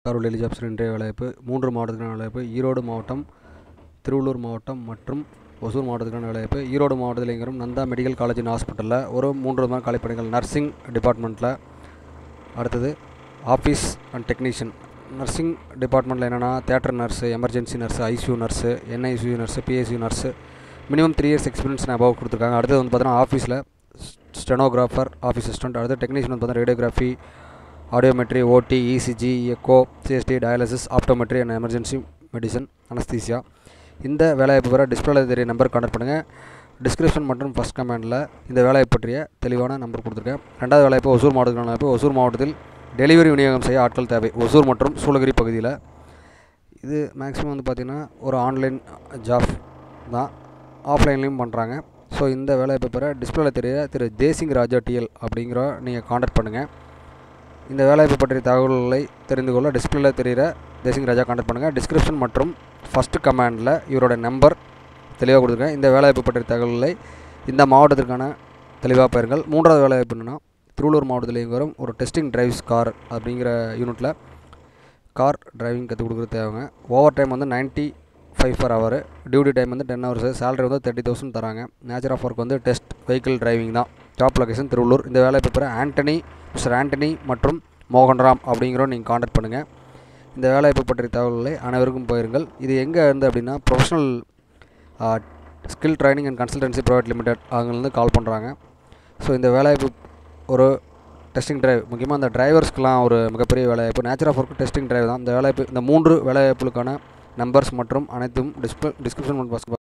Karur daily jobs இன்றைய வேலைவாய்ப்பு மூன்று மாவட்டத்துக்கான வேலைவாய்ப்பு ஈரோடு மாவட்டம் திருவள்ளூர் மாவட்டம் மற்றும் ஒசூர் மாவட்டத்துக்கான வேலைவாய்ப்பு ஈரோடு மாவட்டத்தில் எங்கும் நந்தா மெடிக்கல் காலேஜ் அண்ட் ஹாஸ்பிட்டலில் ஒரு மூன்று விதமான காலைப்பணிகள் நர்சிங் டிபார்ட்மெண்ட்டில் அடுத்தது ஆஃபீஸ் அண்ட் டெக்னீஷியன் நர்சிங் டிபார்ட்மெண்ட்டில் என்னென்னா theatre nurse emergency nurse ICU nurse NICU nurse PSU nurse minimum three years experience above கொடுத்துருக்காங்க அடுத்தது வந்து பார்த்தீங்கன்னா ஆஃபீஸில் ஸ்டெனோகிராஃபர் ஆஃபீஸ் அசிஸ்டன்ட் அடுத்து டெக்னீஷியன் வந்து பார்த்தீங்கன்னா radiography audiometry OT ECG echo CST dialysis optometry and emergency medicine anaesthesia இந்த வேலைவாய்ப்பு பெற டிஸ்பிளே தெரிய நம்பர் கான்டாக்ட் பண்ணுங்கள் டிஸ்கிரிப்ஷன் மற்றும் ஃபஸ்ட் கமெண்டில் இந்த வேலையை பற்றிய தெளிவான நம்பர் கொடுத்துருக்கேன் ரெண்டாவது வேலைவாய்ப்பு ஒசூர் மாவட்டத்துக்கான வாய்ப்பு ஒசூர் மாவட்டத்தில் டெலிவரி விநியோகம் செய்ய ஆட்கள் தேவை ஒசூர் மற்றும் சூளகிரி பகுதியில் இது மேக்ஸிமம் வந்து பார்த்திங்கன்னா ஒரு ஆன்லைன் ஜாப் தான் ஆஃப்லைன்லேயும் பண்ணுறாங்க ஸோ இந்த வேலைவாய்ப்பு பெற டிஸ்பிளேல தெரிய திரு ஜெய்சிங் ராஜா டிஎல் அப்படிங்கிற நீங்கள் காண்டாக்ட் பண்ணுங்கள் இந்த வேலைவாய்ப்பு பற்றிய தகவல்களை தெரிந்து கொள்ள டிஸ்பிளேல தெரிகிற ஜெய்சிங் ராஜா காண்டாக்ட் பண்ணுங்கள் டிஸ்கிரிப்ஷன் மற்றும் ஃபஸ்ட்டு கமெண்டில் இவரோட நம்பர் தெளிவாக கொடுத்துருக்கேன் இந்த வேலைவாய்ப்பு பற்றிய தகவல்களை இந்த மாவட்டத்திற்கான தெளிவாக பெறுங்கள் மூன்றாவது வேலைவாய்ப்பு என்னென்னா திருவள்ளூர் மாவட்டத்தில் இயங்கி வரும் ஒரு டெஸ்டிங் டிரைவ்ஸ் கார் அப்படிங்கிற யூனிட்டில் கார் டிரைவிங் கற்றுக் கொடுக்குறது தேவைங்க ஓவர் டைம் வந்து ninety five per hour duty time வந்து டென் ஹவர்ஸ் சேலரி வந்து தேர்ட்டி தௌசண்ட் தராங்க நேச்சர் ஆஃப் ஒர்க் வந்து டெஸ்ட் வெஹிக்கிள் டிரைவிங் தான் ஜாப் லொகேஷன் திருவள்ளூர் இந்த வேலை பேப்பரை ஆண்டனி மிஸ்டர் ஆண்டனி மற்றும் மோகன்ராம் அப்படிங்கிறோம் நீங்கள் காண்டாக்ட் பண்ணுங்கள் இந்த வேலைவாய்ப்பு பற்றிய தகவல்களை அனைவருக்கும் போயிருங்கள் இது எங்கே இருந்து அப்படின்னா professional skill training and consultancy private limited அவங்கலேருந்து கால் பண்ணுறாங்க ஸோ இந்த வேலைவாய்ப்பு ஒரு டெஸ்டிங் டிரைவ் முக்கியமாக அந்த டிரைவர்ஸ்க்கெலாம் ஒரு மிகப்பெரிய வேலைவாய்ப்பு nature of work testing drive தான் இந்த வேலைவாய்ப்பு இந்த மூன்று வேலைவாய்ப்புகளுக்கான நம்பர்ஸ் மற்றும் அனைத்தும் டிஸ்கிரிப்ஷன்